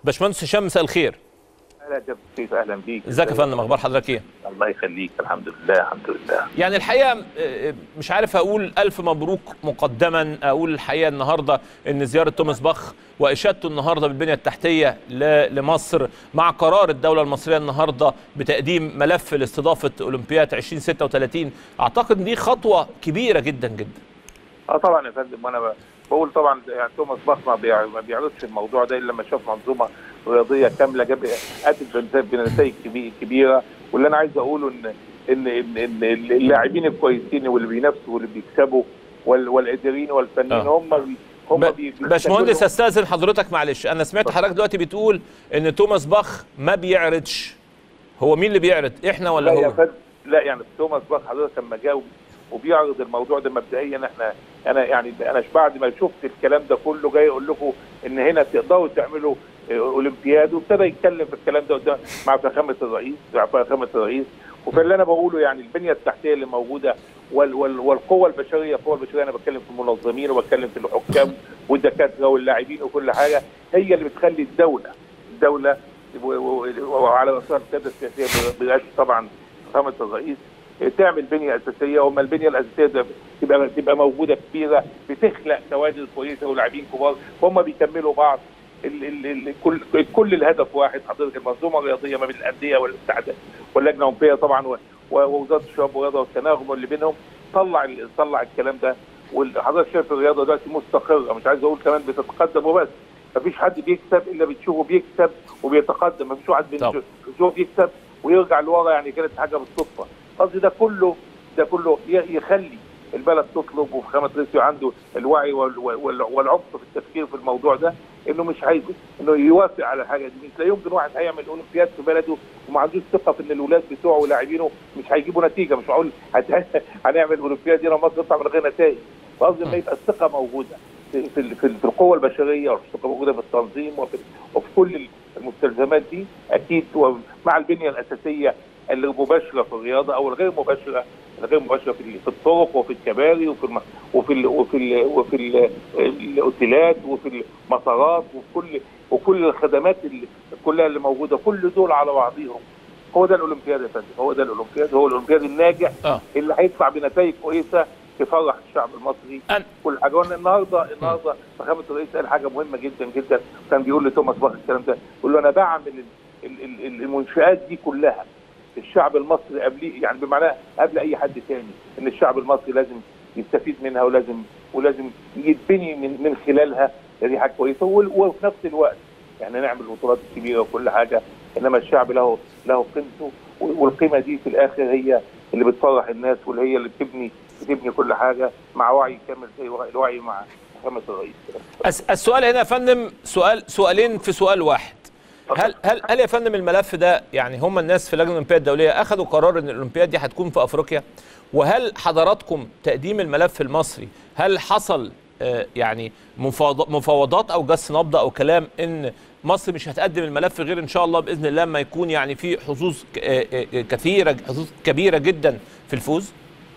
باشمهندس هشام مساء الخير اهلا يا كيف اهلا بيك ازيك يا فندم اخبار حضرتك ايه الله يخليك الحمد لله الحمد لله يعني الحقيقه آه، مش عارف اقول الف مبروك مقدما اقول الحقيقه النهارده ان زياره توماس باخ واشادته النهارده بالبنيه التحتيه ل- لمصر مع قرار الدوله المصريه النهارده بتقديم ملف لاستضافه اولمبياد 2036 اعتقد إن دي خطوه كبيره جدا جدا اه طبعا يا فندم وانا ب- بقول طبعا يعني توماس باخ ما بيع- ما بيعرضش الموضوع ده الا لما شاف منظومه رياضيه كامله جاب اتت بنت- بنتائج كبي- كبيره واللي انا عايز اقوله ان ان ان, إن اللاعبين الكويسين واللي بينافسوا واللي بيكسبوا وال- والقادرين والفنانين آه. هم بي هم ب- بي- باشمهندس بيستغلوا- استاذن حضرتك معلش انا سمعت حضرتك دلوقتي بتقول ان توماس باخ ما بيعرضش هو مين اللي بيعرض احنا ولا لا يا هو فندم لا يعني توماس باخ حضرتك لما جاوب وبيعرض الموضوع ده مبدئيا احنا انا يعني انا بعد ما شفت الكلام ده كله جاي اقول لكم ان هنا تقدروا تعملوا اه، اولمبياد وابتدى يتكلم في الكلام ده قدام مع فخامه الرئيس مع فخامه الرئيس وفاللي انا بقوله يعني البنيه التحتيه اللي موجوده وال وال والقوه البشريه القوه البشريه انا بتكلم في المنظمين وبتكلم في الحكام والدكاتره واللاعبين وكل حاجه هي اللي بتخلي الدوله الدوله و- و- وعلى راسها القياده السياسيه برئاسه طبعا فخامه الرئيس تعمل بنيه اساسيه وما البنيه الاساسيه ده تبقى تبقى موجوده كبيره بتخلق كوادر كويسه ولاعبين كبار هم بيكملوا بعض ال ال ال كل كل الهدف واحد حضرتك المنظومه الرياضيه ما بين الانديه والاتحاد واللجنه الاولمبيه طبعا و- و- ووزاره الشباب والرياضه والتناغم اللي بينهم طلع ال- طلع الكلام ده وحضرتك شايف الرياضه دلوقتي مستقره مش عايز اقول كمان بتتقدم وبس مفيش حد بيكسب الا بتشوفه بيكسب وبيتقدم مفيش واحد طبعا. بتشوفه بيكسب ويرجع لورا يعني كانت حاجه بالصدفه قصدي ده كله ده كله ي- يخلي البلد تطلب وفخامه رئيسي عنده الوعي وال- وال- والعمق في التفكير في الموضوع ده انه مش عايز انه يوافق على الحاجه دي مش لا يمكن واحد هيعمل اولمبياد في بلده وما عندوش ثقه في ان الاولاد بتوعه ولاعبينه مش هيجيبوا نتيجه مش هقول هت- هنعمل اولمبياد هنا مصر تطلع من غير نتائج قصدي ما يبقى الثقه موجوده في في, في, في القوه البشريه والثقه موجوده في التنظيم وفي, وفي كل المستلزمات دي اكيد ومع البنيه الاساسيه المباشره في الرياضه او الغير مباشره الغير مباشره في في الطرق وفي الكباري وفي الم... وفي ال... وفي ال... وفي ال... الاوتيلات وفي المطارات وفي كل وكل الخدمات اللي كلها اللي موجوده كل دول على بعضهم هو ده الاولمبياد يا فندم هو ده الاولمبياد هو الاولمبياد الناجح اه اللي هيطلع بنتائج كويسه تفرح الشعب المصري أن- كل حاجه وانا النهارده النهارده فخامه الرئيس قال حاجه مهمه جدا جدا كان بيقول لتوماس باخ الكلام ده بيقول له انا بعمل ال- ال- ال- ال- المنشات دي كلها الشعب المصري قبل يعني بمعنى قبل اي حد تاني ان الشعب المصري لازم يستفيد منها ولازم ولازم يتبني من من خلالها دي حاجه كويسه وال- وفي نفس الوقت يعني نعمل البطولات الكبيره وكل حاجه انما الشعب له له قيمته والقيمه دي في الاخر هي اللي بتفرح الناس واللي هي اللي بتبني بتبني كل حاجه مع وعي كامل زي الوعي مع فخامه الرئيس الس- السؤال هنا يا فندم سؤال سؤالين في سؤال واحد هل هل هل يا فندم الملف ده يعني هم الناس في اللجنه الاولمبيه الدوليه اخذوا قرار ان الاولمبياد دي هتكون في افريقيا وهل حضراتكم تقديم الملف المصري هل حصل آه، يعني مفاوض- مفاوضات او جس نبض او كلام ان مصر مش هتقدم الملف غير ان شاء الله باذن الله ما يكون يعني في حظوظ ك- آه، آه، كثيره حظوظ كبيره جدا في الفوز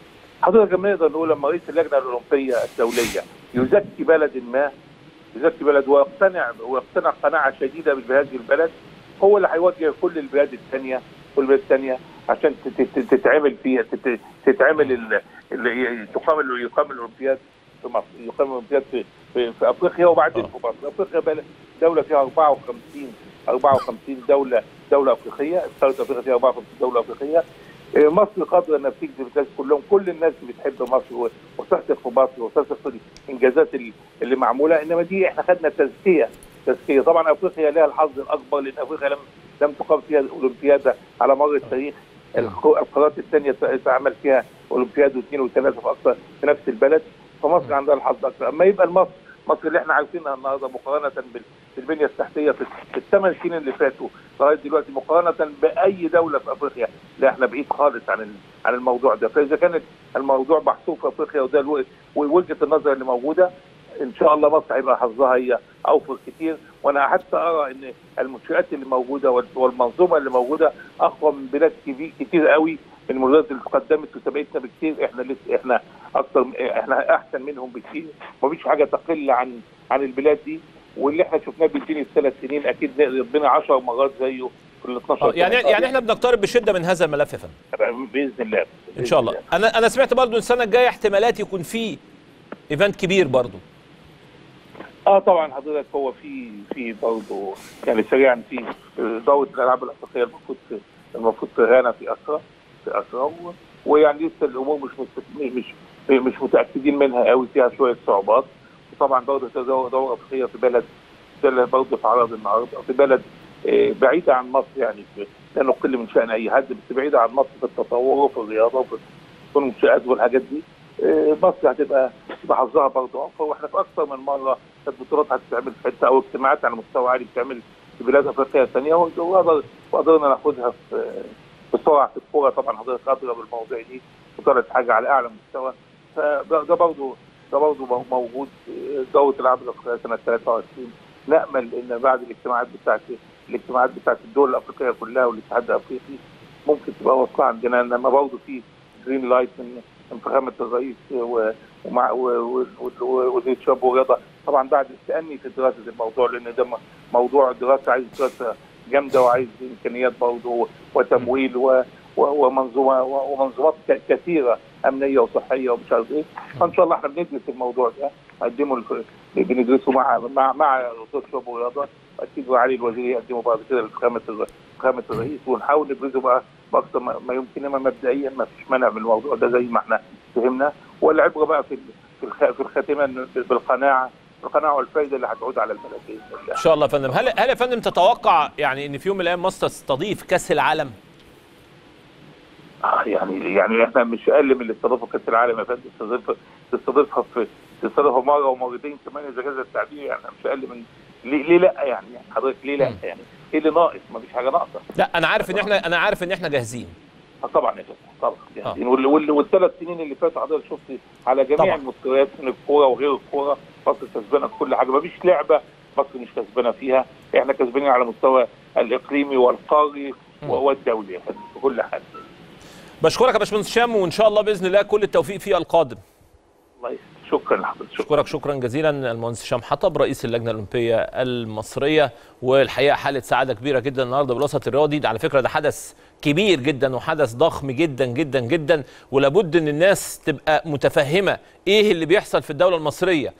حضرتك لما نقدر نقول لما رئيس اللجنه الاولمبيه الدوليه يزكي بلد ما يزكي بلد ويقتنع ويقتنع قناعه شديده بهذه البلد هو اللي هيوجه كل البلاد الثانيه كل البلاد الثانيه عشان تت- تت- تتعمل فيها تت- تتعمل ال- ال- تقام ال- يقام الاولمبياد في مصر يقام الاولمبياد في, في, في افريقيا وبعدين آه. في مصر افريقيا بلد دوله فيها 54 54 دوله دوله افريقيه قاره افريقيا فيها 54 دوله افريقيه آه، مصر قادره انها بتجذب الناس كلهم كل الناس بتحب مصر و- وتثق في مصر وتثق في الانجازات اللي- اللي معموله انما دي احنا خدنا تزكيه تزكيه طبعا افريقيا لها الحظ الاكبر لان افريقيا لم لم تقام فيها الاولمبياد على مر التاريخ الق- القارات الثانيه تعمل فيها اولمبياد واثنين وثلاثه في اكثر في نفس البلد فمصر عندها الحظ اكثر اما يبقى مصر مصر اللي احنا عارفينها النهارده مقارنه بال- بالبنيه التحتيه في في الثمان سنين اللي فاتوا لغايه دلوقتي مقارنه باي دوله في افريقيا لا احنا بعيد خالص عن ال- عن الموضوع ده فاذا كانت الموضوع محسوب في افريقيا وده الو- ووجهه النظر اللي موجوده ان شاء الله مصر هيبقى حظها هي اوفر كتير وانا حتى ارى ان المنشات اللي موجوده وال- والمنظومه اللي موجوده اقوى من بلاد كبير كتير قوي من البلاد اللي تقدمت وسبقتنا بكتير احنا لسه احنا اكتر احنا احسن منهم بكتير مفيش حاجه تقل عن عن البلاد دي واللي احنا شفناه بيديني في ثلاث سنين اكيد نقدر بينا 10 مرات زيه في ال 12 آه، يعني سنة. يعني احنا بنقترب بشده من هذا الملف يا فندم باذن الله ان شاء الله انا انا سمعت برضو السنه الجايه احتمالات يكون في ايفنت كبير برضو اه طبعا حضرتك هو في في برضه يعني سريعا في دوره الالعاب الافريقيه المفروض المفروض في غانا في اسرى في اسرى و- ويعني لسه الامور مش مت- مش مش متاكدين منها قوي فيها شويه صعوبات وطبعا برضه دوره دوره افريقيه في بلد بلد برضه في عرض النهارده في بلد آه، بعيده عن مصر يعني في- لا نقل من شان اي حد بس بعيده عن مصر في التطور وفي الرياضه وفي في المنشات والحاجات دي آه، مصر هتبقى تبقى حظها برضه اوفر واحنا في اكثر من مره كانت بطولات هتتعمل في حته او اجتماعات على مستوى عالي بتتعمل في بلاد افريقيه ثانيه وقدر- وقدرنا ناخدها في بسرعه في الكوره طبعا حضرتك ادرى بالمواضيع دي وطلعت حاجه على اعلى مستوى فده ده برضه ده برضه مو- موجود آه، دوره الالعاب الافريقيه سنه 23 نامل ان بعد الاجتماعات بتاعت الاجتماعات بتاعت الدول الافريقيه كلها والاتحاد الافريقي ممكن تبقى واصله عندنا انما برضه في جرين لايت من من فخامه الرئيس و- ومع و- و- و- وزير الشباب والرياضه طبعا بعد التاني في دراسه الموضوع لان ده م- موضوع دراسه عايز دراسه جامده وعايز امكانيات برضه وتمويل و- و- ومنظومه و- ومنظومات ك- كثيره امنيه وصحيه ومش عارف ايه فان شاء الله احنا بندرس الموضوع ده نقدمه الف- بندرسه مع مع مع وزاره الشباب والرياضه اكيد وعلي الوزير يقدمه بعد كده لفخامه الر- فخامه الرئيس ونحاول نبرزه بقى باكثر ما ما يمكن انما مبدئيا ما فيش مانع من الموضوع ده زي ما احنا فهمنا والعبره بقى في ال- في الخ- في الخاتمه إن بالقناعه القناعه والفائده اللي هتعود على البلد باذن الله ان شاء الله يا فندم هل هل يا فندم تتوقع يعني ان في يوم من الايام مصر تستضيف كاس العالم آه يعني يعني احنا مش اقل من اللي استضافوا كاس العالم يا فندم تستضيفها تستضيفها في تستضيفها مره ومرتين كمان اذا جاز التعبير يعني مش اقل من ليه, ليه لا يعني يعني حضرتك ليه لا مم. يعني ايه اللي ناقص ما فيش حاجه ناقصه لا انا عارف ان احنا انا عارف ان احنا جاهزين آه طبعا يا فندم طبعا يعني وال- وال- والثلاث سنين اللي فاتوا حضرتك شفت على جميع طبعا. المستويات من الكوره وغير الكوره مصر كسبانه في كل حاجه ما فيش لعبه مصر مش كسبانه فيها احنا كسبانين على مستوى الاقليمي والقاري مم. والدولي يا فندم في كل حاجه بشكرك يا باشمهندس هشام وان شاء الله باذن الله كل التوفيق في القادم الله يسلمك شكرا لحضرتك شكرا اشكرك شكرا جزيلا المهندس هشام حطب رئيس اللجنه الاولمبيه المصريه والحقيقه حاله سعاده كبيره جدا النهارده بالوسط الرياضي ده على فكره ده حدث كبير جدا وحدث ضخم جدا جدا جدا ولابد ان الناس تبقى متفهمه ايه اللي بيحصل في الدوله المصريه